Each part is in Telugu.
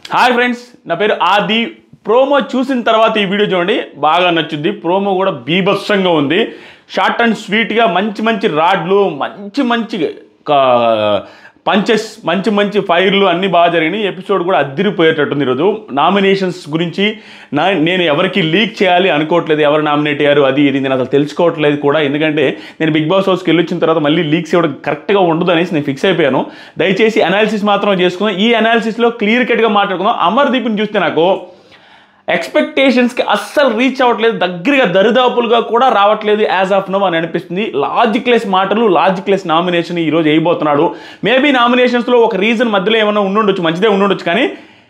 హాయ్ ఫ్రెండ్స్ నా పేరు ఆది ప్రోమో చూసిన తర్వాత ఈ వీడియో చూడండి బాగా నచ్చుద్ది ప్రోమో కూడా బీభత్సంగా ఉంది షార్ట్ అండ్ స్వీట్గా మంచి మంచి రాడ్లు మంచి మంచి పంచెస్ మంచి మంచి ఫైర్లు అన్నీ బాగా జరిగినాయి ఎపిసోడ్ కూడా అద్దిరిపోయేటట్టుంది ఈరోజు నామినేషన్స్ గురించి నా నేను ఎవరికి లీక్ చేయాలి అనుకోవట్లేదు ఎవరు నామినేట్ అయ్యారు అది ఇది నేను అసలు తెలుసుకోవట్లేదు కూడా ఎందుకంటే నేను బిగ్ బాస్ హౌస్కి వెళ్ళి వచ్చిన తర్వాత మళ్ళీ లీక్స్ ఇవ్వడం కరెక్ట్గా ఉండదు అనేసి నేను ఫిక్స్ అయిపోయాను దయచేసి అనాలిసిస్ మాత్రం చేసుకుందాం ఈ అనాలిసిస్లో క్లియర్ కట్గా మాట్లాడుకుందాం అమర్దీప్ని చూస్తే నాకు ఎక్స్పెక్టేషన్స్కి అస్సలు రీచ్ అవ్వట్లేదు దగ్గరగా దరిదాపులుగా కూడా రావట్లేదు యాజ్ ఆఫ్ నవ్ అని అనిపిస్తుంది లాజిక్లెస్ మాటలు లాజిక్లెస్ నామినేషన్ ఈరోజు వేయబోతున్నాడు మేబీ నామినేషన్స్లో ఒక రీజన్ మధ్యలో ఏమైనా ఉండుండొచ్చు మంచిదే ఉండుండొచ్చు కానీ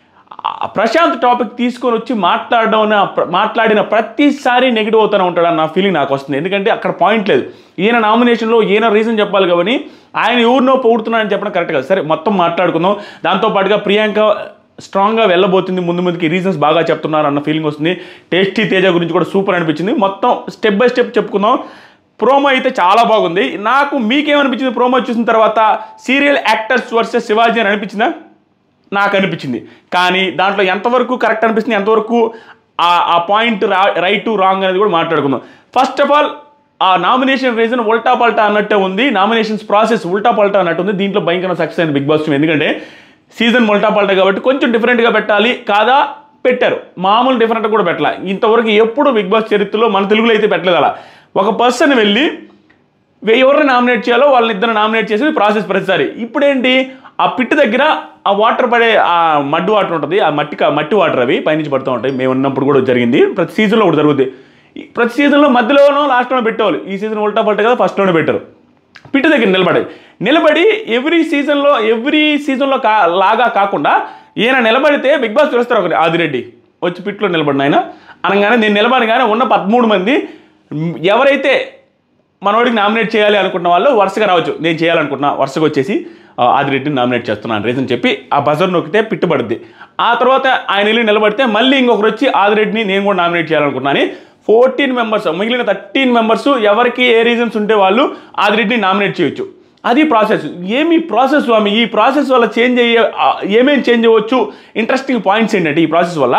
ఆ ప్రశాంత్ టాపిక్ తీసుకొని వచ్చి మాట్లాడడం అన్న- ప్ర- మాట్లాడిన ప్రతిసారి నెగిటివ్ అవుతూనే ఉంటాడని నా ఫీలింగ్ నాకు వస్తుంది ఎందుకంటే అక్కడ పాయింట్ లేదు ఈయన నామినేషన్లో ఈయన రీజన్ చెప్పాలి కాబట్టి ఆయన ఎవరినో పొగుడుతున్నాడని చెప్పడం కరెక్ట్ కాదు సరే మొత్తం మాట్లాడుకుందాం దాంతోపాటుగా ప్రియాంక స్ట్రాంగ్గా వెళ్ళబోతుంది ముందు ముందుకి రీజన్స్ బాగా చెప్తున్నారు అన్న ఫీలింగ్ వస్తుంది టేస్టీ తేజ గురించి కూడా సూపర్ అనిపించింది మొత్తం స్టెప్ బై స్టెప్ చెప్పుకుందాం ప్రోమో అయితే చాలా బాగుంది నాకు మీకేమనిపించింది ప్రోమో చూసిన తర్వాత సీరియల్ యాక్టర్స్ వర్సెస్ శివాజీ అని అనిపించిందా నాకు అనిపించింది కానీ దాంట్లో ఎంతవరకు కరెక్ట్ అనిపిస్తుంది ఎంతవరకు ఆ ఆ పాయింట్ రా రైట్ టు రాంగ్ అనేది కూడా మాట్లాడుకుందాం ఫస్ట్ ఆఫ్ ఆల్ ఆ నామినేషన్ రీజన్ ఉల్టా పల్టా అన్నట్టే ఉంది నామినేషన్స్ ప్రాసెస్ ఉల్టా పల్టా అన్నట్టు ఉంది దీంట్లో భయంకర సక్సెస్ అయింది బిగ్ బాస్ టీం ఎందుకంటే సీజన్ ఉల్టా పల్టా కాబట్టి కొంచెం డిఫరెంట్గా పెట్టాలి కాదా పెట్టారు మామూలు డిఫరెంట్ కూడా పెట్టాలి ఇంతవరకు ఎప్పుడు బిగ్ బాస్ చరిత్రలో మన తెలుగులో అయితే పెట్టలేదు అలా ఒక పర్సన్ వెళ్ళి వే- ఎవరిని నామినేట్ చేయాలో వాళ్ళని ఇద్దరు నామినేట్ చేసేది ప్రాసెస్ ప్రతిసారి ఇప్పుడేంటి ఆ పిట్ దగ్గర ఆ వాటర్ పడే ఆ మడ్డు వాటర్ ఉంటుంది ఆ మట్టి కా- మట్టి వాటర్ అవి పైనుంచి పడుతూ ఉంటాయి మేము ఉన్నప్పుడు కూడా జరిగింది ప్రతి సీజన్లో కూడా జరుగుతుంది ఈ ప్రతి సీజన్లో మధ్యలోనో లాస్ట్లోనో పెట్టేవాళ్ళు ఈ సీజన్ ఉల్టా పల్టా కదా ఫస్ట్లోనే పెట్టారు పిట్టు దగ్గర నిలబడి నిలబడి ఎవ్రీ సీజన్లో ఎవ్రీ సీజన్లో కా లాగా కాకుండా ఈయన నిలబడితే బిగ్ బాస్ చూస్తారు ఒకటి ఆదిరెడ్డి వచ్చి పిట్లో నిలబడిన ఆయన అనగానే నేను నిలబడగానే ఉన్న పదమూడు మంది మ్, ఎవరైతే మనోడికి నామినేట్ చేయాలి అనుకున్న వాళ్ళు వరుసగా రావచ్చు నేను చేయాలనుకుంటున్నా వరుసగా వచ్చేసి ఆ, ఆదిరెడ్డిని నామినేట్ చేస్తున్నాను రీజన్ చెప్పి ఆ బజర్ నొక్కితే పిట్టుబడుద్ది ఆ తర్వాత ఆయన వెళ్ళి నిలబడితే మళ్ళీ ఇంకొకరు వచ్చి ఆదిరెడ్డిని నేను కూడా నామినేట్ చేయాలనుకుంటున్నాను ఫోర్టీన్ మెంబర్స్ మిగిలిన థర్టీన్ మెంబర్స్ ఎవరికి ఏ రీజన్స్ ఉంటే వాళ్ళు ఆదిరెడ్డిని నామినేట్ చేయొచ్చు అది ప్రాసెస్ ఏమి ప్రాసెస్ స్వామి ఈ ప్రాసెస్ వల్ల చేంజ్ అయ్యే ఆ, ఏమేం చేంజ్ అవ్వచ్చు ఇంట్రెస్టింగ్ పాయింట్స్ ఏంటంటే ఈ ప్రాసెస్ వల్ల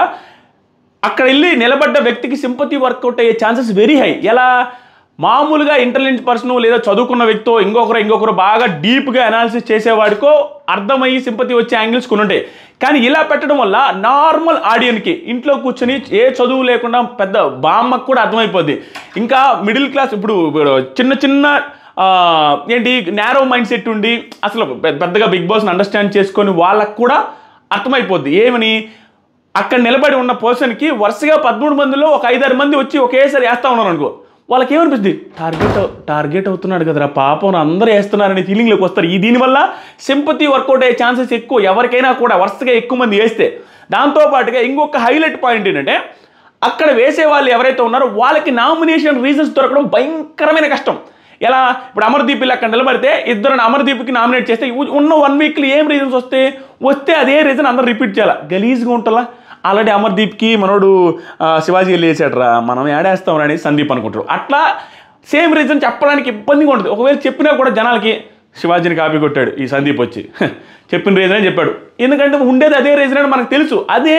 అక్కడ వెళ్ళి నిలబడ్డ వ్యక్తికి సింపతి వర్కౌట్ అయ్యే ఛాన్సెస్ వెరీ హై ఎలా మామూలుగా ఇంటెలిజెంట్ పర్సన్ లేదా చదువుకున్న వ్యక్తో ఇంకొకరు ఇంకొకరు బాగా డీప్గా అనాలిసిస్ చేసేవాడికో అర్థమయ్యి సింపతి వచ్చే యాంగిల్స్ కొన్ని ఉంటాయి కానీ ఇలా పెట్టడం వల్ల నార్మల్ ఆడియన్కి ఇంట్లో కూర్చొని ఏ చదువు లేకుండా పెద్ద బామ్మకు కూడా అర్థమైపోద్ది ఇంకా మిడిల్ క్లాస్ ఇప్పుడు ఇప్పుడు చిన్న చిన్న ఆ, ఏంటి నేరో మైండ్ సెట్ ఉండి అసలు పెద్ద- పెద్దగా బిగ్ బాస్ని అండర్స్టాండ్ చేసుకొని వాళ్ళకు కూడా అర్థమైపోద్ది ఏమని అక్కడ నిలబడి ఉన్న పర్సన్కి వరుసగా పదమూడు మందిలో ఒక ఐదారు మంది వచ్చి ఒకేసారి వేస్తా ఉన్నారు అనుకో వాళ్ళకి ఏమనిపిస్తుంది టార్గెట్ టార్గెట్ అవుతున్నాడు కదరా పాపం అందరూ వేస్తున్నారనే ఫీలింగ్లోకి వస్తారు ఈ దీనివల్ల సింపతి వర్కౌట్ అయ్యే ఛాన్సెస్ ఎక్కువ ఎవరికైనా కూడా వరుసగా ఎక్కువ మంది వేస్తే దాంతోపాటుగా ఇంకొక హైలైట్ పాయింట్ ఏంటంటే అక్కడ వేసే వాళ్ళు ఎవరైతే ఉన్నారో వాళ్ళకి నామినేషన్ రీజన్స్ దొరకడం భయంకరమైన కష్టం ఎలా ఇప్పుడు అమర్దీప్ ఇలా అక్కడ నిలబడితే ఇద్దరు అమర్దీప్కి నామినేట్ చేస్తే ఉ- ఉన్న వన్ వీక్లో ఏం రీజన్స్ వస్తే వస్తే అదే రీజన్ అందరు రిపీట్ చేయాలి గలీజ్గా ఉంటుందా ఆల్రెడీ అమర్దీప్కి మనోడు ఆ, శివాజీ వెళ్ళి వేసాడరా మనం ఏడేస్తాం అని సందీప్ అనుకుంటారు అట్లా సేమ్ రీజన్ చెప్పడానికి ఇబ్బందిగా ఉంటుంది ఒకవేళ చెప్పినా కూడా జనాలకి శివాజీని కాపీ కొట్టాడు ఈ సందీప్ వచ్చి చెప్పిన రీజన్ అని చెప్పాడు ఎందుకంటే ఉండేది అదే రీజన్ అని మనకు తెలుసు అదే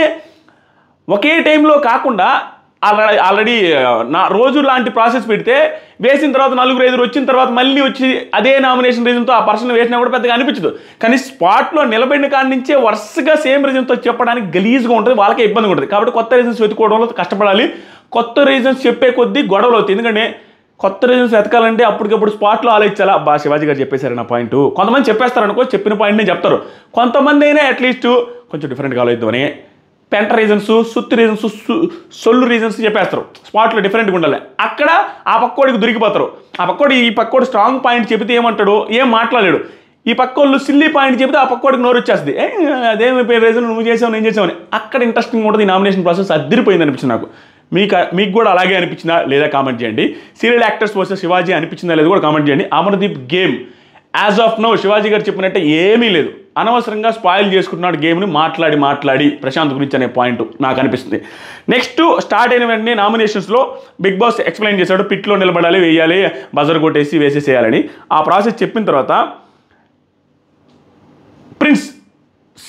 ఒకే టైంలో కాకుండా ఆల్రెడీ ఆల్రెడీ నా రోజు లాంటి ప్రాసెస్ పెడితే వేసిన తర్వాత నలుగురు ఐదుగురు వచ్చిన తర్వాత మళ్ళీ వచ్చి అదే నామినేషన్ రీజన్తో ఆ పర్సన్ వేసినా కూడా పెద్దగా అనిపించదు కానీ స్పాట్లో నిలబడిన కాడి నుంచే వరుసగా సేమ్ రీజన్తో చెప్పడానికి గలీజ్గా ఉంటుంది వాళ్ళకే ఇబ్బందిగా ఉంటుంది కాబట్టి కొత్త రీజన్స్ వెతుకోవడంలో కష్టపడాలి కొత్త రీజన్స్ చెప్పే కొద్దీ గొడవలు అవుతాయి ఎందుకంటే కొత్త రీజన్స్ వెతకాలంటే అప్పటికప్పుడు స్పాట్లో ఆలోచించాలా బా శివాజీ గారు చెప్పేశారు నా పాయింట్ కొంతమంది చెప్పేస్తారు అనుకో చెప్పిన పాయింట్నే చెప్తారు కొంతమంది అయినా అట్లీస్ట్ కొంచెం డిఫరెంట్గా ఆలోచిద్దామని పెంట రీజన్స్ సుత్తి రీజన్స్ సొల్లు రీజన్స్ చెప్పేస్తారు స్పాట్లో డిఫరెంట్గా ఉండాలి అక్కడ ఆ పక్కోడికి దొరికిపోతారు ఆ పక్కోడు ఈ పక్కోడు స్ట్రాంగ్ పాయింట్ చెబితే ఏమంటాడు ఏం మాట్లాడాడు ఈ పక్కోళ్ళు సిల్లీ పాయింట్ చెబితే ఆ పక్కోడికి నోరు వచ్చేస్తుంది ఏ అదేమి పేరు రీజన్ నువ్వు చేసావు నేను చేసావు అని అక్కడ ఇంట్రెస్టింగ్ ఉంటుంది ఈ నామినేషన్ ప్రాసెస్ అద్దరిపోయింది అనిపించింది నాకు మీకు మీకు కూడా అలాగే అనిపించిందా లేదా కామెంట్ చేయండి సీరియల్ యాక్టర్స్ వర్సెస్ శివాజీ అనిపించిందా లేదా కూడా కామెంట్ చేయండి Amardeep game as of now Shivaji garu చెప్పినట్టే ఏమీ లేదు అనవసరంగా స్పాయిల్ చేసుకుంటున్నాడు గేమ్ని మాట్లాడి మాట్లాడి ప్రశాంత్ గురించి అనే పాయింట్ నాకు అనిపిస్తుంది నెక్స్ట్ స్టార్ట్ అయిన వెంటనే నామినేషన్స్లో బిగ్ బాస్ ఎక్స్ప్లెయిన్ చేశాడు పిట్లో నిలబడాలి వేయాలి బజర్ కొట్టేసి వేసేసేయాలని ఆ ప్రాసెస్ చెప్పిన తర్వాత ప్రిన్స్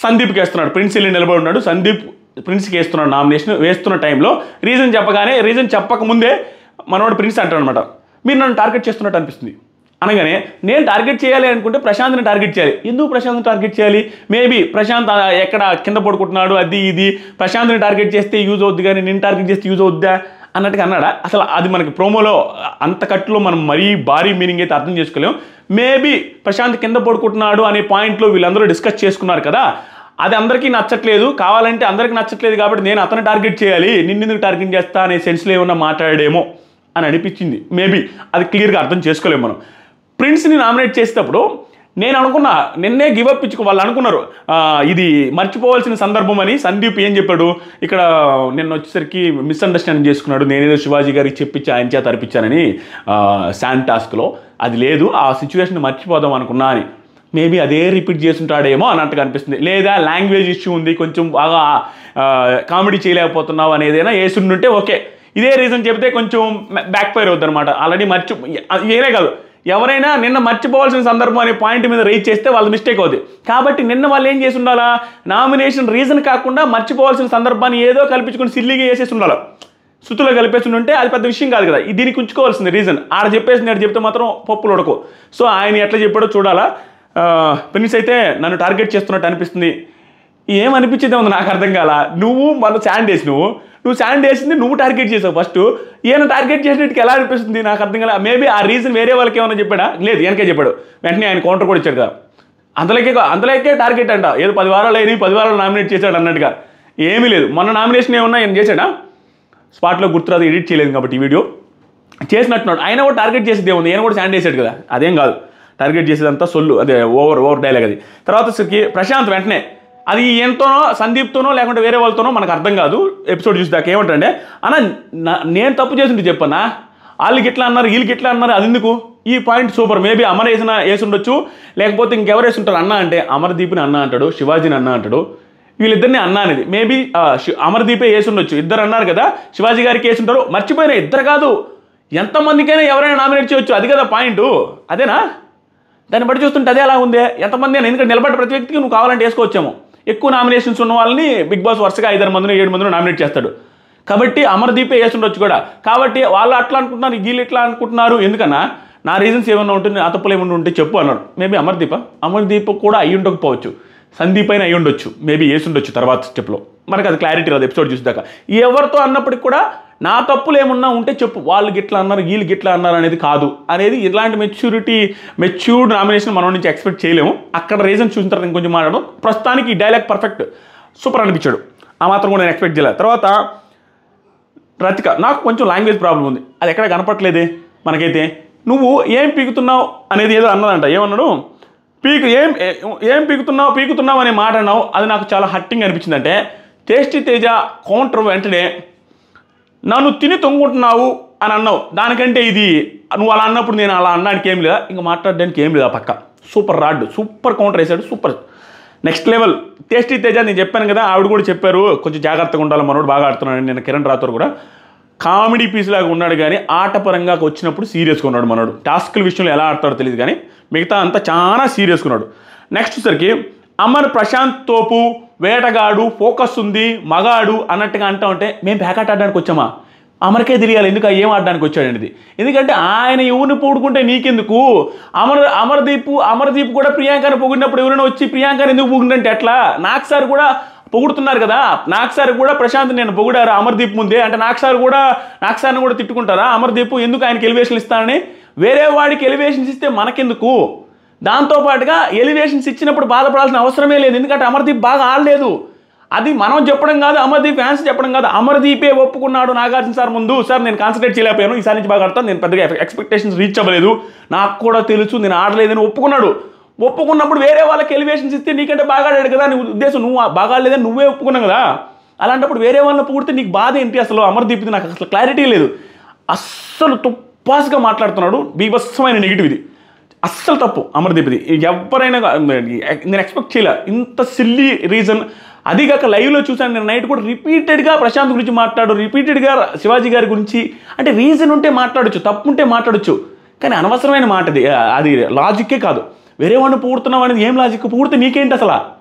సందీప్కి వేస్తున్నాడు ప్రిన్స్ వెళ్ళి నిలబడి ఉన్నాడు సందీప్ ప్రిన్స్కి వేస్తున్నాడు నామినేషన్ వేస్తున్న టైంలో రీజన్ చెప్పగానే రీజన్ చెప్పకముందే మనోడు ప్రిన్స్ అంటాడు అనమాట మీరు నన్ను టార్గెట్ చేస్తున్నట్టు అనిపిస్తుంది అనగానే నేను టార్గెట్ చేయాలి అనుకుంటే ప్రశాంత్ని టార్గెట్ చేయాలి ఎందుకు ప్రశాంత్ని టార్గెట్ చేయాలి మేబీ ప్రశాంత్ ఆ, ఎక్కడ కింద పడుకుంటున్నాడు అది ఇది ప్రశాంత్ని టార్గెట్ చేస్తే యూజ్ అవుద్ది కానీ నేను టార్గెట్ చేస్తే యూజ్ అవుద్దా అన్నట్టుగా అన్నాడా అసలు అది మనకి ప్రోమోలో అంత కట్టులో మనం మరీ భారీ మీనింగ్ అయితే అర్థం చేసుకోలేం మేబీ ప్రశాంత్ కింద పడుకుంటున్నాడు అనే పాయింట్లో వీళ్ళందరూ డిస్కస్ చేసుకున్నారు కదా అది అందరికీ నచ్చట్లేదు కావాలంటే అందరికీ నచ్చట్లేదు కాబట్టి నేను అతను టార్గెట్ చేయాలి నిన్నెందుకు టార్గెట్ చేస్తా అనే సెన్స్లో ఏమన్నా మాట్లాడాడేమో అని అనిపించింది మేబీ అది క్లియర్గా అర్థం చేసుకోలేము మనం ప్రిన్స్ని నామినేట్ చేసేటప్పుడు నేను అనుకున్నా నిన్నే గివప్ ఇచ్చుకో వాళ్ళు అనుకున్నారు ఆ, ఇది మర్చిపోవాల్సిన సందర్భం అని సందీప్ ఏం చెప్పాడు ఇక్కడ నిన్న వచ్చేసరికి మిస్అండర్స్టాండింగ్ చేసుకున్నాడు నేనేదో శివాజీ గారికి చెప్పించి ఆయన చేత అర్పించానని శాన్ టాస్క్లో అది లేదు ఆ సిచ్యువేషన్ మర్చిపోదాం అనుకున్నా అని మేబీ అదే రిపీట్ చేస్తుంటాడేమో అన్నట్టుగా అనిపిస్తుంది లేదా లాంగ్వేజ్ ఇష్యూ ఉంది కొంచెం బాగా కామెడీ చేయలేకపోతున్నావు అనేదైనా వేసుండుంటే ఓకే ఇదే రీజన్ చెప్తే కొంచెం బ్యాక్ ఫైర్ అవుతుంది అనమాట ఆల్రెడీ మర్చి ఏనే కాదు ఎవరైనా నిన్న మర్చిపోవాల్సిన సందర్భం అనే పాయింట్ మీద రీచ్ చేస్తే వాళ్ళ మిస్టేక్ అవుతుంది కాబట్టి నిన్న వాళ్ళు ఏం చేసి ఉండాలా నామినేషన్ రీజన్ కాకుండా మర్చిపోవాల్సిన సందర్భాన్ని ఏదో కల్పించుకొని సిల్లీగా వేసేసి ఉండాలి శృతిలో కలిపేసి ఉంటే అది పెద్ద విషయం కాదు కదా ఇది దీనికి ఉంచుకోవాల్సింది రీజన్ ఆడ చెప్పేసింది ఆడ చెప్తే మాత్రం పప్పులు ఉడకు సో ఆయన ఎట్లా చెప్పాడో చూడాలా ప్రిన్స్ అయితే నన్ను టార్గెట్ చేస్తున్నట్టు అనిపిస్తుంది ఏమనిపించింది ఉంది నాకు అర్థం కాల నువ్వు మన శాండ్ వేసి నువ్వు నువ్వు శాండ్ వేసింది నువ్వు టార్గెట్ చేసావు ఫస్ట్ ఈయన టార్గెట్ చేసినట్టుకి ఎలా అనిపిస్తుంది నాకు అర్థం కాల మేబీ ఆ రీజన్ వేరే వాళ్ళకి ఏమైనా చెప్పాడా లేదు వెనకే చెప్పాడు వెంటనే ఆయన కౌంటర్ కూడా ఇచ్చాడు కదా అందులోకే అందులోకే టార్గెట్ అంట ఏదో పది వారాలు అయినాయి పది వారాలు నామినేట్ చేశాడు అన్నట్టుగా ఏమీ లేదు మొన్న నామినేషన్ ఏమన్నా ఆయన చేశాడా స్పాట్లో గుర్తురాదు ఎడిట్ చేయలేదు కాబట్టి ఈ వీడియో చేసినట్టున్నాడు ఆయన కూడా టార్గెట్ చేసేది ఏముంది ఆయన కూడా శాండ్ వేసాడు కదా అదేం కాదు టార్గెట్ చేసేదంతా సొల్లు అదే ఓవర్ ఓవర్ డైలాగ్ అది తర్వాత వచ్చేసరికి ప్రశాంత్ వెంటనే అది ఎంతోనో సందీప్తోనో లేకుంటే వేరే వాళ్ళతోనో మనకు అర్థం కాదు ఎపిసోడ్ చూసేదాకా ఏమంటే అన్న నా- నేను తప్పు చేసింది చెప్పన్నా వాళ్ళకి ఇట్లా అన్నారు వీళ్ళకి ఇట్లా అన్నారు అది ఎందుకు ఈ పాయింట్ సూపర్ మేబీ అమర్ వేసిన వేసి ఉండొచ్చు లేకపోతే ఇంకెవరు వేసి ఉంటారు అన్న అంటే అమర్దీప్ని అన్న అంటాడు శివాజీని అన్న అంటాడు వీళ్ళిద్దరిని అన్న అనేది మేబీ అమర్దీపే వేసి ఉండొచ్చు ఇద్దరు అన్నారు కదా శివాజీ గారికి వేసి ఉంటారు మర్చిపోయిన ఇద్దరు కాదు ఎంతమందికైనా ఎవరైనా నామినేట్ చేయొచ్చు అది కదా పాయింట్ అదేనా దాన్ని బట్టి చూస్తుంటే అదే అలా ఉంది ఎంతమంది అని ఎందుకంటే నిలబడ్డ ప్రతి వ్యక్తికి నువ్వు కావాలంటే వేసుకోవచ్చేమో ఎక్కువ నామినేషన్స్ ఉన్న వాళ్ళని బిగ్ బాస్ వరుసగా ఐదారు మందిని ఏడు మందిని నామినేట్ చేస్తాడు కాబట్టి అమర్దీపే వేస్తుండొచ్చు కూడా కాబట్టి వాళ్ళు అట్లా అనుకుంటున్నారు వీళ్ళు ఇట్లా అనుకుంటున్నారు ఎందుకన్నా నా రీజన్స్ ఏమన్నా ఉంటుంది నా తప్పులు ఏమన్నా ఉంటే చెప్పు అన్నాడు మేబీ అమర్దీప అమర్దీప్ కూడా అయ్యి ఉండకపోవచ్చు సందీప్ అయినా అయ్యి ఉండొచ్చు మేబీ వేసి ఉండొచ్చు తర్వాత స్టెప్లో మనకు అది క్లారిటీ రాదు ఎపిసోడ్ చూసాక ఎవరితో అన్నప్పటికి కూడా నా తప్పులు ఏమన్నా ఉంటే చెప్పు వాళ్ళు గిట్లా అన్నారు వీళ్ళు గిట్లా అన్నారు అనేది కాదు అనేది ఇలాంటి మెచ్యూరిటీ మెచ్యూర్డ్ నామినేషన్ మనం నుంచి ఎక్స్పెక్ట్ చేయలేము అక్కడ రీజన్ చూసిన తర్వాత ఇంకొంచెం మాట్లాడడం ప్రస్తుతానికి ఈ డైలాగ్ పర్ఫెక్ట్ సూపర్ అనిపించాడు ఆ మాత్రం కూడా నేను ఎక్స్పెక్ట్ చేయలేదు తర్వాత రతిక నాకు కొంచెం లాంగ్వేజ్ ప్రాబ్లం ఉంది అది ఎక్కడ కనపట్లేదే మనకైతే నువ్వు ఏం పీకుతున్నావు అనేది ఏదో అన్నదంట ఏమన్నాడు పీకు ఏం ఏ- ఏం పీకుతున్నావు పీకుతున్నావు అనే మాట అన్నావు అది నాకు చాలా హట్టింగ్ అనిపించింది అంటే టేస్టీ తేజ కౌంటర్ వెంటనే నన్ను తిని తొంగుంటున్నావు అని అన్నావు దానికంటే ఇది నువ్వు అలా అన్నప్పుడు నేను అలా అన్నానికి ఏం లేదా ఇంకా మాట్లాడడానికి ఏం లేదా పక్క సూపర్ రాడ్ సూపర్ కౌంటర్ వేసాడు super next level tasty Teja నేను చెప్పాను కదా ఆవిడ కూడా చెప్పారు కొంచెం జాగ్రత్తగా ఉండాలి మనోడు బాగా ఆడుతున్నాడు నేను కిరణ్ రాథోర్ కూడా కామెడీ పీస్ లాగా ఉన్నాడు కానీ ఆటపరంగా వచ్చినప్పుడు సీరియస్గా ఉన్నాడు మనోడు టాస్క్ల విషయంలో ఎలా ఆడతాడో తెలియదు కానీ మిగతా అంతా చాలా సీరియస్గా ఉన్నాడు నెక్స్ట్ సరికి అమర్ ప్రశాంత్ తోపు వేటగాడు ఫోకస్ ఉంది మగాడు అన్నట్టుగా అంటా ఉంటే మేము ప్యాకెట్ ఆడడానికి వచ్చామా అమర్కే తెలియాలి ఎందుకు ఆ ఏం ఆడడానికి వచ్చాడనేది ఎందుకంటే ఆయన ఎవరిని పొగుడుకుంటే నీకెందుకు అమర్ అమర్దీప్ అమర్దీప్ కూడా ప్రియాంకని పొగిడినప్పుడు ఎవరైనా వచ్చి ప్రియాంకని ఎందుకు పొగిడంటే ఎట్లా నాకు సార్ కూడా పొగుడుతున్నారు కదా నాకు సార్ కూడా ప్రశాంత్ నేను పొగిడారు అమర్దీప్ ముందే అంటే నాకు సార్ కూడా నాకు సార్ని కూడా తిట్టుకుంటారా అమర్దీప్ ఎందుకు ఆయనకి ఎలివేషన్ ఇస్తానని వేరే వాడికి ఎలివేషన్స్ ఇస్తే మనకెందుకు దాంతోపాటుగా ఎలివేషన్స్ ఇచ్చినప్పుడు బాధపడాల్సిన అవసరమే లేదు ఎందుకంటే అమర్దీప్ బాగా ఆడలేదు అది మనం చెప్పడం కాదు అమర్దీప్ ఫ్యాన్స్ చెప్పడం కాదు అమర్దీపే ఒప్పుకున్నాడు నాగార్జున సార్ ముందు సార్ నేను కాన్సన్ట్రేట్ చేయలేకపోయాను ఈసారి నుంచి బాగా ఆడతాను నేను పెద్దగా ఎక్స్పెక్టేషన్స్ రీచ్ అవ్వలేదు నాకు కూడా తెలుసు నేను ఆడలేదని ఒప్పుకున్నాడు ఒప్పుకున్నప్పుడు వేరే వాళ్ళకి ఎలివేషన్స్ ఇస్తే నీకంటే బాగా ఆడాడు కదా నీ ఉద్దేశం నువ్వు బాగా ఆడలేదని నువ్వే ఒప్పుకున్నావు కదా అలాంటప్పుడు వేరే వాళ్ళని పొగిడితే నీకు బాధ ఏంటి అసలు అమర్దీప్ది నాకు అసలు క్లారిటీ లేదు అస్సలు తుప్పాస్గా మాట్లాడుతున్నాడు బీభత్సమైన నెగిటివ్ ఇది అస్సలు తప్పు అమర్దీప్ది ఎవరైనా గా- నేను ఎక్స్పెక్ట్ చేయలే ఇంత సిల్లీ రీజన్ అది కాక లైవ్లో చూసాను నేను నైట్ కూడా రిపీటెడ్గా ప్రశాంత్ గురించి మాట్లాడు రిపీటెడ్గా శివాజీ గారి గురించి అంటే రీజన్ ఉంటే మాట్లాడొచ్చు తప్పు ఉంటే మాట్లాడొచ్చు కానీ అనవసరమైన మాట అది అది లాజిక్కే కాదు వేరే వాడిని పూడుతున్నావు అనేది ఏం లాజిక్ పూడితే నీకేంటి అసలు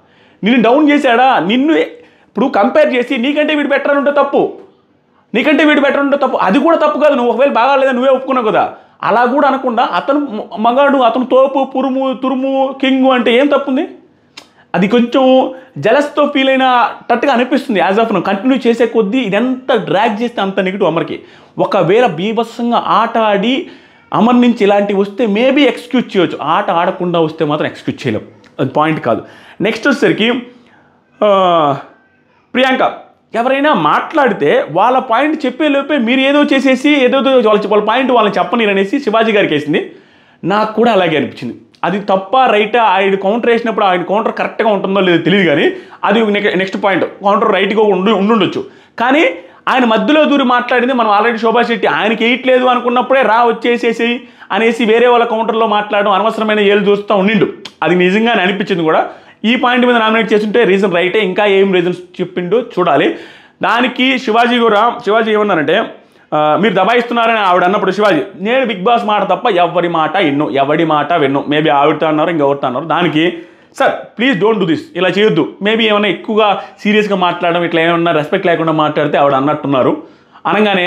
నిన్ను డౌన్ చేశాడా నిన్ను ఇప్పుడు కంపేర్ చేసి నీకంటే వీడు బెటర్ అని ఉంటే తప్పు నీకంటే వీడు బెటర్ ఉంటే తప్పు అది కూడా తప్పు కాదు నువ్వు ఒకవేళ బాగా లేదా నువ్వే ఒప్పుకున్నావు కదా అలా కూడా అనకుండా అతను మ- మగాడు అతను తోపు పురుము తురుము కింగు అంటే ఏం తప్పుంది అది కొంచెం జలస్తో ఫీల్ అయినట్టుగా అనిపిస్తుంది యాజ్ ఆఫ్ కంటిన్యూ చేసే కొద్దీ ఇదెంత డ్రాగ్ చేస్తే అంత నెగిటివ్ అమర్కి ఒకవేళ బీభత్సంగా ఆట ఆడి అమర్ నుంచి ఇలాంటివి వస్తే మేబీ ఎక్స్క్యూజ్ చేయొచ్చు ఆట ఆడకుండా వస్తే మాత్రం ఎక్స్క్యూజ్ చేయలేం అది పాయింట్ కాదు నెక్స్ట్ వచ్చేసరికి ఆ, ప్రియాంక ఎవరైనా మాట్లాడితే వాళ్ళ పాయింట్ చెప్పే లోపే మీరు ఏదో చేసేసి ఏదో వాళ్ళ వాళ్ళ పాయింట్ వాళ్ళని చెప్పనీరు అనేసి శివాజీ గారికి వేసింది నాకు కూడా అలాగే అనిపించింది అది తప్ప రైటా ఆయన కౌంటర్ వేసినప్పుడు ఆయన కౌంటర్ కరెక్ట్గా ఉంటుందో లేదో తెలియదు కానీ అది నెక్స్ట్ పాయింట్ కౌంటర్ రైట్గా ఉండి ఉండుండొచ్చు కానీ ఆయన మధ్యలో దూరి మాట్లాడింది మనం ఆల్రెడీ శోభా శెట్టి ఆయనకి వేయట్లేదు అనుకున్నప్పుడే రా వచ్చేసేసి అనేసి వేరే వాళ్ళ కౌంటర్లో మాట్లాడడం అనవసరమైన ఏళ్ళు చూస్తూ ఉండిండు అది నిజంగానే అనిపించింది కూడా ఈ పాయింట్ మీద నామినేట్ చేస్తుంటే రీజన్ రైటే ఇంకా ఏం రీజన్స్ చెప్పిండో చూడాలి దానికి శివాజీ కూడా శివాజీ ఏమన్నారంటే ఆ, మీరు దబాయిస్తున్నారని ఆవిడ అన్నప్పుడు శివాజీ నేను బిగ్ బాస్ మాట తప్ప ఎవరి మాట ఎన్నో ఎవడి మాట విన్ను మేబీ ఆవిడతో అన్నారు ఇంకెవరితో అన్నారు దానికి sir please don't do this ఇలా చేయొద్దు మేబీ ఏమైనా ఎక్కువగా సీరియస్గా మాట్లాడడం ఇట్లా ఏమన్నా రెస్పెక్ట్ లేకుండా మాట్లాడితే ఆవిడ అన్నట్టున్నారు అనగానే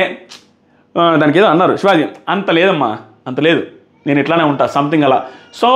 ఆ, దానికి ఏదో అన్నారు శివాజీ అంత లేదమ్మా అంత లేదు నేను ఇట్లానే ఉంటా సంథింగ్ అలా సో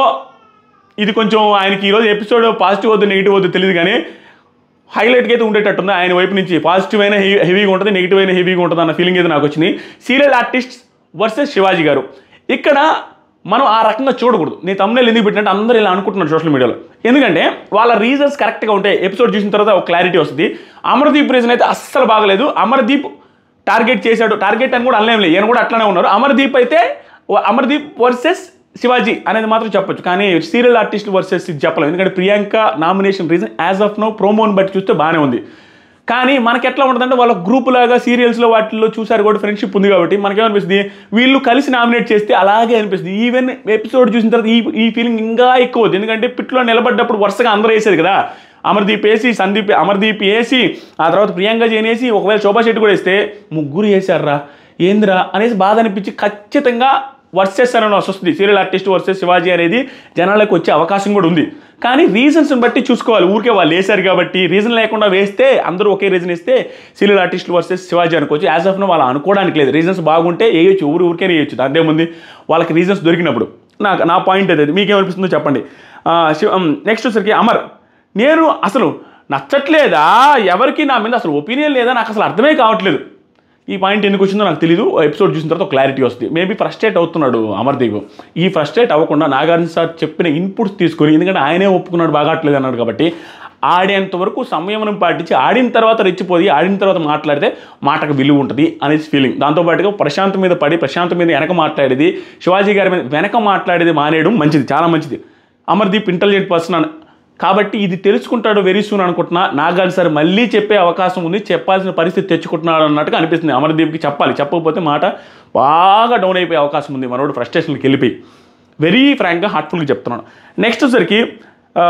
ఇది కొంచెం ఆయనకి ఈరోజు ఎపిసోడ్ పాజిటివ్ వద్దు నెగిటివ్ వద్దు తెలియదు కానీ హైలైట్గా అయితే ఉండేటట్టుంది ఆయన వైపు నుంచి పాజిటివ్ అయినా హెవీ హెవీగా ఉంటుంది నెగిటివ్ అయినా హెవీగా ఉంటుంది అన్న ఫీలింగ్ అయితే నాకు వచ్చింది సీరియల్ ఆర్టిస్ట్ వర్సెస్ శివాజీ గారు ఇక్కడ మనం ఆ రకంగా చూడకూడదు నేను తమ్ముళ్ళు ఎందుకు పెట్టినట్టు అందరూ ఇలా అనుకుంటున్నారు సోషల్ మీడియాలో ఎందుకంటే వాళ్ళ రీజన్స్ కరెక్ట్గా ఉంటాయి ఎపిసోడ్ చూసిన తర్వాత ఒక క్లారిటీ వస్తుంది అమర్దీప్ రీజన్ అయితే అస్సలు బాగలేదు అమర్దీప్ టార్గెట్ చేశాడు టార్గెట్ అని కూడా అనలేం లేదు ఈయన కూడా అట్లానే ఉన్నారు అమర్దీప్ అయితే వ- అమర్దీప్ వర్సెస్ శివాజీ అనేది మాత్రం చెప్పొచ్చు కానీ సీరియల్ ఆర్టిస్ట్ వర్సెస్ ఇది చెప్పలేం ఎందుకంటే Priyanka nomination reason as of now ప్రోమోని బట్టి చూస్తే బాగానే ఉంది కానీ మనకి ఎట్లా ఉంటుందంటే వాళ్ళ గ్రూప్ లాగా సీరియల్స్లో వాటిల్లో చూసారు కూడా ఫ్రెండ్షిప్ ఉంది కాబట్టి మనకేమనిపిస్తుంది వీళ్ళు కలిసి నామినేట్ చేస్తే అలాగే అనిపిస్తుంది ఈవెన్ ఎపిసోడ్ చూసిన తర్వాత ఈ ఈ ఫీలింగ్ ఇంకా ఎక్కువ అవుతుంది ఎందుకంటే పిట్లో నిలబడ్డప్పుడు వరుసగా అందరూ వేసేది కదా అమర్దీప్ వేసి సందీప్ అమర్దీప్ వేసి ఆ తర్వాత ప్రియాంక జైన్ వేసి ఒకవేళ శోభా శెట్టి కూడా వేస్తే ముగ్గురు వేసారా ఏంద్రా అనేసి బాధ అనిపించి ఖచ్చితంగా వర్సెస్ అని వస్తుంది సీరియల్ ఆర్టిస్ట్ వర్సెస్ శివాజీ అనేది జనాలకు వచ్చే అవకాశం కూడా ఉంది కానీ రీజన్స్ని బట్టి చూసుకోవాలి ఊరికే వాళ్ళు వేశారు కాబట్టి రీజన్ లేకుండా వేస్తే అందరూ ఒకే రీజన్ ఇస్తే సీరియల్ ఆర్టిస్ట్ వర్సెస్ శివాజీ అనుకోవచ్చు యాజ్ ఆఫ్ నో వాళ్ళు అనుకోవడానికి లేదు రీజన్స్ బాగుంటే వేయొచ్చు ఊరు ఊరికే వేయొచ్చు దాంట్లో ఏముంది వాళ్ళకి రీజన్స్ దొరికినప్పుడు నాకు నా పాయింట్ అది మీకేమనిపిస్తుందో చెప్పండి నెక్స్ట్ వచ్చరికి అమర్ నేను అసలు నచ్చట్లేదా ఎవరికి నా మీద అసలు ఒపీనియన్ లేదా నాకు అసలు అర్థమే కావట్లేదు ఈ పాయింట్ ఎందుకు వచ్చిందో నాకు తెలియదు ఎపిసోడ్ చూసిన తర్వాత క్లారిటీ వస్తుంది మేబీ ఫ్రస్ట్రేట్ అవుతున్నాడు అమర్దీప్ ఈ ఫ్రస్ట్రేట్ అవ్వకుండా నాగార్జున సార్ చెప్పిన ఇన్పుట్స్ తీసుకొని ఎందుకంటే ఆయనే ఒప్పుకున్నాడు బాగాట్లేదు అన్నాడు కాబట్టి ఆడేంత వరకు సంయమనం పాటించి ఆడిన తర్వాత రెచ్చిపోయి ఆడిన తర్వాత మాట్లాడితే మాటకు విలువ ఉంటుంది అనేసి ఫీలింగ్ దాంతోపాటుగా ప్రశాంత్ మీద పడి ప్రశాంత్ మీద వెనక మాట్లాడేది శివాజీ గారి మీద వెనక మాట్లాడేది మానేయడం మంచిది చాలా మంచిది అమర్దీప్ ఇంటెలిజెంట్ పర్సన్ అని కాబట్టి ఇది తెలుసుకుంటాడు వెరీ సూన్ అనుకుంటున్నా నాగార్జున సార్ మళ్ళీ చెప్పే అవకాశం ఉంది చెప్పాల్సిన పరిస్థితి తెచ్చుకుంటున్నాడు అన్నట్టుగా అనిపిస్తుంది అమర్దీప్కి చెప్పాలి చెప్పకపోతే మాట బాగా డౌన్ అయిపోయే అవకాశం ఉంది మనోడు ఫ్రస్ట్రేషన్కి వెళ్ళిపోయి వెరీ ఫ్రాంక్గా హార్ట్ఫుల్గా చెప్తున్నాను నెక్స్ట్ వచ్చరికి ఆ,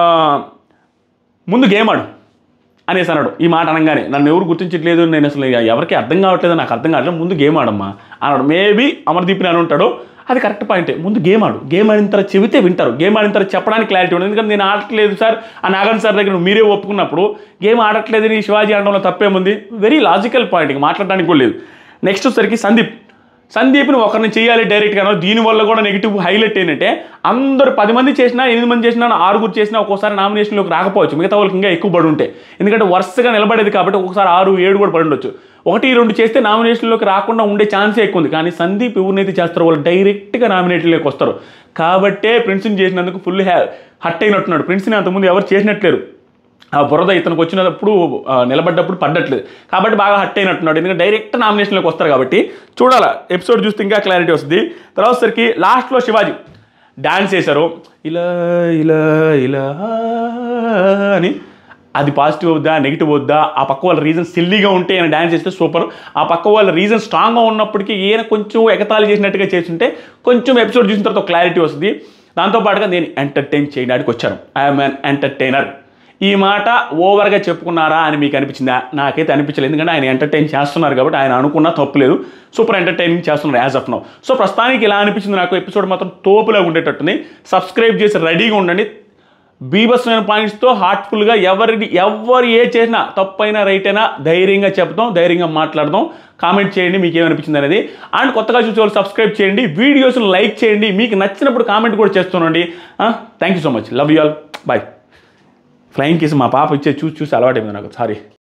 ముందు గేమ్ ఆడు అనేసి అన్నాడు ఈ మాట అనగానే నన్ను ఎవరు గుర్తించట్లేదు నేను అసలు ఎవరికి అర్థం కావట్లేదు నాకు అర్థం కావట్లేదు ముందు గేమ్ ఆడమ్మా అన్నాడు మేబీ అమర్దీప్ని అని ఉంటాడు అది కరెక్ట్ పాయింటే ముందు గేమ్ ఆడు గేమ్ ఆడిన తర్వాత చెబితే వింటారు గేమ్ ఆడిన తర్వాత చెప్పడానికి క్లారిటీ ఉండదు ఎందుకంటే నేను ఆడట్లేదు సార్ ఆ నాగన్ సార్ దగ్గర మీరే ఒప్పుకున్నప్పుడు గేమ్ ఆడట్లేదు నీ శివాజీ ఆడడంలో తప్పేముంది వెరీ లాజికల్ పాయింట్ ఇక మాట్లాడడానికి కూడా లేదు నెక్స్ట్ వచ్చేసరికి సందీప్ సందీప్ని ఒకరిని చేయాలి డైరెక్ట్గా దీనివల్ల కూడా నెగిటివ్ హైలైట్ ఏంటంటే అందరూ పది మంది చేసినా ఎనిమిది మంది చేసినా ఆరుగురు చేసినా ఒక్కోసారి నామినేషన్లోకి రాకపోవచ్చు మిగతా వాళ్ళకి ఇంకా ఎక్కువ పడి ఉంటాయి ఎందుకంటే వరుసగా నిలబడేది కాబట్టి ఒక్కొక్కసారి ఆరు ఏడు కూడా పడి ఉండొచ్చు ఒకటి రెండు చేస్తే నామినేషన్లోకి రాకుండా ఉండే ఛాన్సే ఎక్కువ ఉంది కానీ సందీప్ ఎవరినైతే చేస్తారో వాళ్ళు డైరెక్ట్గా నామినేషన్లోకి వస్తారు కాబట్టే ప్రిన్స్ని చేసినందుకు ఫుల్ హ్యా హట్ అయినట్టున్నాడు ప్రిన్స్ని అంతకుముందు ఎవరు చేసినట్లేరు ఆ బురద ఇతనికి వచ్చినప్పుడు ఆ, నిలబడ్డప్పుడు పడ్డట్లేదు కాబట్టి బాగా హట్ అయినట్టున్నాడు ఎందుకంటే డైరెక్ట్ నామినేషన్లోకి వస్తారు కాబట్టి చూడాలా ఎపిసోడ్ చూస్తే ఇంకా క్లారిటీ వస్తుంది తర్వాత సరికి లాస్ట్లో శివాజీ డాన్స్ చేశారు ఇలా ఇలా ఇలా అని అది పాజిటివ్ అవుద్దా నెగిటివ్ అవుద్దా ఆ పక్క వాళ్ళ రీజన్ సిల్లీగా ఉంటే ఆయన డ్యాన్స్ చేస్తే సూపర్ ఆ పక్క వాళ్ళ రీజన్ స్ట్రాంగ్గా ఉన్నప్పటికీ ఈయన కొంచెం ఎగతాళి చేసినట్టుగా చేస్తుంటే కొంచెం ఎపిసోడ్ చూసిన తర్వాత క్లారిటీ వస్తుంది దాంతోపాటుగా నేను ఎంటర్టైన్ చేయడానికి వచ్చాను ఐఎమ్ అన్ ఎంటర్టైనర్ ఈ మాట ఓవర్గా చెప్పుకున్నారా అని మీకు అనిపించిందా నాకైతే అనిపించలేదు ఎందుకంటే ఆయన ఎంటర్టైన్ చేస్తున్నారు కాబట్టి ఆయన అనుకున్నా తప్పులేదు సూపర్ ఎంటర్టైనింగ్ చేస్తున్నారు యాజ్ ఆఫ్ నో సో ప్రస్తుతానికి ఇలా అనిపించింది నాకు ఎపిసోడ్ మాత్రం తోపులా ఉండేటట్టుంది సబ్స్క్రైబ్ చేసి రెడీగా ఉండండి బీభత్సమైన పాయింట్స్తో హార్ట్ఫుల్గా ఎవరిని ఎవరు ఏ చేసినా తప్పైనా రైట్ అయినా ధైర్యంగా చెప్తాం ధైర్యంగా మాట్లాడదాం కామెంట్ చేయండి మీకు ఏమనిపించింది అనేది అండ్ కొత్తగా చూసే వాళ్ళు సబ్స్క్రైబ్ చేయండి వీడియోస్ లైక్ చేయండి మీకు నచ్చినప్పుడు కామెంట్ కూడా చేస్తున్నాండి thank you so much love you all bye flying kiss మా పాప ఇచ్చే చూసి చూసి అలవాటైంది నాకు సారీ